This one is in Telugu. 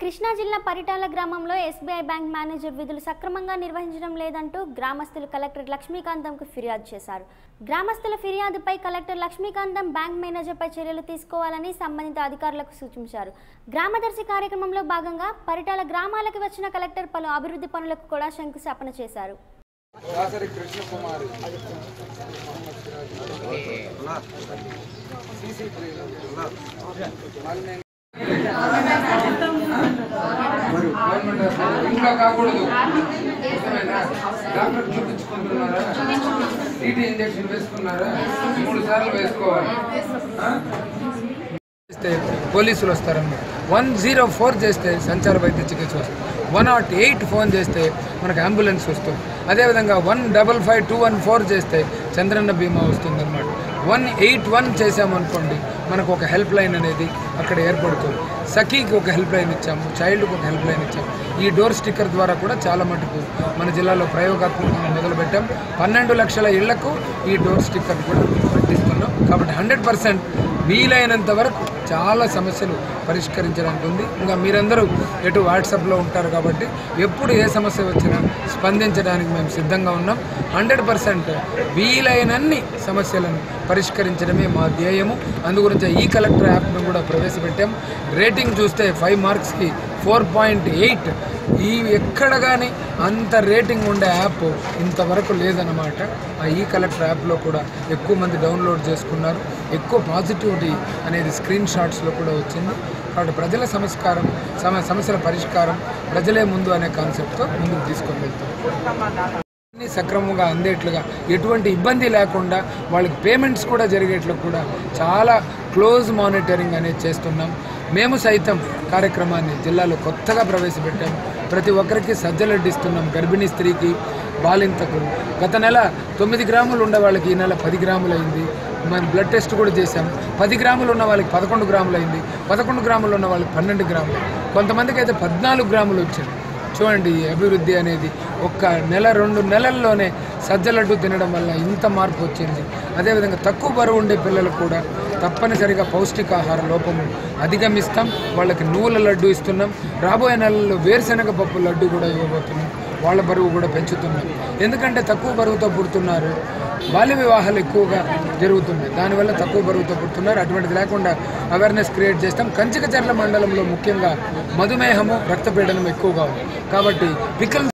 కృష్ణా జిల్లా పరిటాల గ్రామంలో ఎస్బీఐ బ్యాంక్ మేనేజర్ విధులు సక్రమంగా నిర్వహించడం లేదంటూ గ్రామస్తులు కలెక్టర్ లక్ష్మీకాంతంకు ఫిర్యాదు చేశారు గ్రామస్తుల ఫిర్యాదుపై కలెక్టర్ లక్ష్మీకాంతం బ్యాంక్ మేనేజర్పై చర్యలు తీసుకోవాలని సంబంధిత అధికారులకు సూచించారు గ్రామదర్శి కార్యక్రమంలో భాగంగా పరిటాల గ్రామాలకు వచ్చిన కలెక్టర్ పలు అభివృద్ధి పనులకు కూడా శంకుస్థాపన చేశారు దాసరి కృష్ణకుమారి సీసీ ఇంకా కాకూడదు అర్థమైందా? డాక్టర్ చూపించుకుంటున్నారా టీటీ ఇంజక్షన్ వేసుకున్నారా మూడు సార్లు వేసుకోవాలి ఆ? చేస్తే పోలీసులు వస్తారన్నమాట వన్ జీరో ఫోర్ చేస్తే సంచార వైద్య చికిత్స వస్తుంది వన్ నాట్ ఎయిట్ ఫోన్ చేస్తే మనకు అంబులెన్స్ వస్తుంది అదేవిధంగా one double five two one four చేస్తే చంద్రన్న బీమా వస్తుంది అనమాట వన్ ఎయిట్ వన్ చేసామనుకోండి మనకు ఒక హెల్ప్ లైన్ అనేది అక్కడ ఏర్పడుతుంది సఖీకి ఒక హెల్ప్ లైన్ ఇచ్చాము చైల్డ్కి ఒక హెల్ప్ లైన్ ఇచ్చాము ఈ డోర్ స్టిక్కర్ ద్వారా కూడా చాలా మటుకు మన జిల్లాలో ప్రయోగాత్మకంగా మొదలుపెట్టాం పన్నెండు లక్షల ఇళ్లకు ఈ డోర్ స్టిక్కర్ కూడా పట్టిస్తున్నాం కాబట్టి హండ్రెడ్ పర్సెంట్ వీలైనంత వరకు చాలా సమస్యలు పరిష్కరించడానికి ఉంది ఇంకా మీరందరూ ఎటు వాట్సాప్లో ఉంటారు కాబట్టి ఎప్పుడు ఏ సమస్య వచ్చినా స్పందించడానికి మేము సిద్ధంగా ఉన్నాం హండ్రెడ్ పర్సెంట్ వీలైనన్ని సమస్యలను పరిష్కరించడమే మా ధ్యేయము అందుగురించి ఈ కలెక్టర్ యాప్ను కూడా ప్రవేశపెట్టాం రేటింగ్ చూస్తే ఫైవ్ మార్క్స్కి ఫోర్ పాయింట్ ఎయిట్ ఈ ఎక్కడ కానీ అంత రేటింగ్ ఉండే యాప్ ఇంతవరకు లేదన్నమాట ఆ ఈ కలెక్టర్ యాప్లో కూడా ఎక్కువ మంది డౌన్లోడ్ చేసుకున్నారు ఎక్కువ పాజిటివిటీ అనేది స్క్రీన్ షాట్స్లో కూడా వచ్చింది కాబట్టి ప్రజల సంస్కారం సమ సమస్యల పరిష్కారం ప్రజలే ముందు అనే కాన్సెప్ట్తో ముందుకు తీసుకొని వెళ్తాం అన్ని సక్రమంగా అందేట్లుగా ఎటువంటి ఇబ్బంది లేకుండా వాళ్ళకి పేమెంట్స్ కూడా జరిగేట్లు కూడా చాలా క్లోజ్ మానిటరింగ్ అనేది చేస్తున్నాం మేము సైతం కార్యక్రమాన్ని జిల్లాలో కొత్తగా ప్రవేశపెట్టాం ప్రతి ఒక్కరికి సజ్జలడ్డి ఇస్తున్నాం గర్భిణీ స్త్రీకి బాలింతకు గత నెల తొమ్మిది గ్రాములు ఉండే వాళ్ళకి ఈ నెల పది గ్రాములు అయింది మేము బ్లడ్ టెస్ట్ కూడా చేశాం పది గ్రాములు ఉన్న వాళ్ళకి పదకొండు గ్రాములు అయింది పదకొండు గ్రాములు ఉన్న వాళ్ళకి పన్నెండు గ్రాములు కొంతమందికి అయితే పద్నాలుగు గ్రాములు వచ్చింది చూడండి ఈ అభివృద్ధి అనేది ఒక్క నెల రెండు నెలల్లోనే సజ్జలడ్డు తినడం వల్ల ఇంత మార్పు వచ్చింది అదేవిధంగా తక్కువ బరువు ఉండే పిల్లలు కూడా తప్పనిసరిగా పౌష్టికాహార లోపము అధిగమిస్తాం వాళ్ళకి నువ్వుల లడ్డు ఇస్తున్నాం రాబోయే నెలల్లో వేరుశనగ పప్పు లడ్డు కూడా ఇవ్వబోతున్నాం వాళ్ళ బరువు కూడా పెంచుతున్నాం ఎందుకంటే తక్కువ బరువుతో పుడుతున్నారు బాల్య వివాహాలు ఎక్కువగా జరుగుతున్నాయి దానివల్ల తక్కువ బరువుతో పుడుతున్నారు అటువంటిది లేకుండా అవేర్నెస్ క్రియేట్ చేస్తాం కంచికచర్ల మండలంలో ముఖ్యంగా మధుమేహము రక్తపీడనం ఎక్కువగా ఉంది కాబట్టి పికల్